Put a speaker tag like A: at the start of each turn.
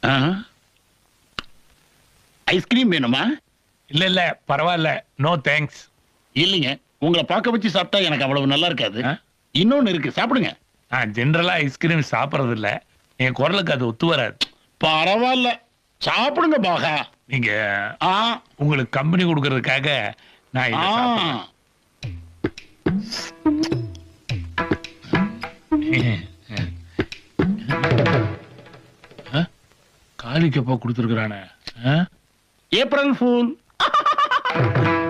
A: Ice cream வேணுமா
B: இல்ல இல்ல பரவாயில்ல நோ தேங்க்ஸ்
A: இல்லைங்க உங்களை பார்க்க வச்சு சாப்பிட்டா எனக்கு அவ்வளவு நல்லா இருக்காது
B: ஆ?
A: இன்னொன்னு இருக்கு சாப்பிடுங்க
B: நான் ஜென்ரலா ஐஸ்கிரீம் சாப்பிடுறது இல்ல என் குரலுக்கு அது ஒத்து வராது
A: பரவாயில்ல சாப்பிடுங்க பாகா
B: நீங்க
A: ஆ
B: உங்களுக்கு கம்பெனி கொடுக்கறதுக்காக நான் இதை
A: ஆ
B: சாப்பிடுறேன். ஆ? காலிக்கப்பா கொடுத்துருக்குறானே
A: ஏப்ரல் ஃபூல்